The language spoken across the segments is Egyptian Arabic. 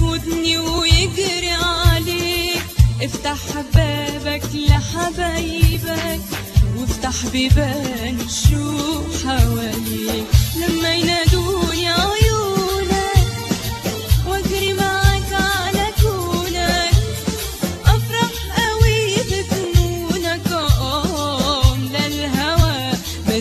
ياخدني ويجري عليك افتح بابك لحبايبك وافتح بيبان الشوق حواليك لما ينادوني عيونك واجري معاك على كونك افرح قوي بجنونك اه لا الهوى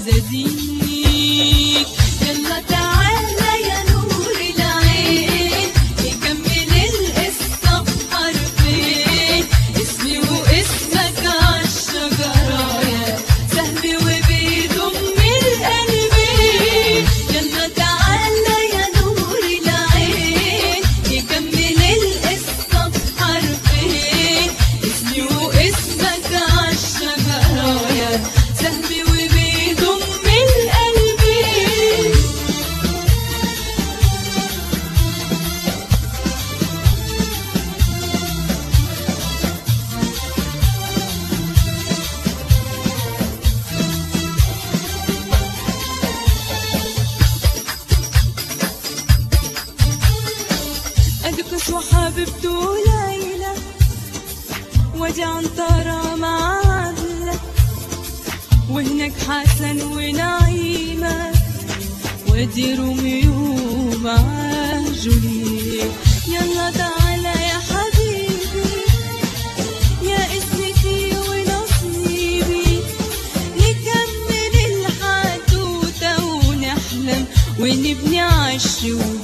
مزازيك يلا تعالى يا نور العين نكمل القصة بحرفين اسمي واسمك عالشجرة يا سهل وبيضم القلبين يلا تعالى يا نور العين نكمل القصة بحرفين اسمي واسمك عالشجرة يا سهل وبيضم القلبين أدكس وحبيبته ليلى وادي عنترة مع عدلة وهناك حسن ونعيمة وادي روميو مع جوليت يلا تعالى يا حبيبي يا اسمتي ونصيبي نكمل الحدوتة ونحلم ونبني عش